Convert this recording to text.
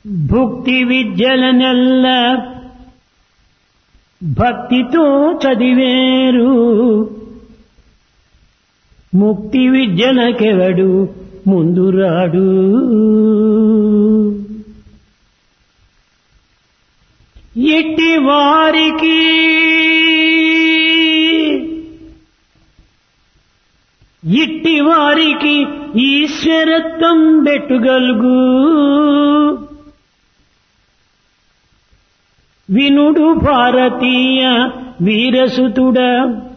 భుక్తి విద్యలనెల్ల భక్తితో చదివేరు ముక్తి విద్యలకెవడు ముందురాడు ఇట్టి వారికి ఇట్టి వారికి ఈశ్వరత్వం బెట్టుగలుగు వినుడు భారతీయ వీరసుతుడ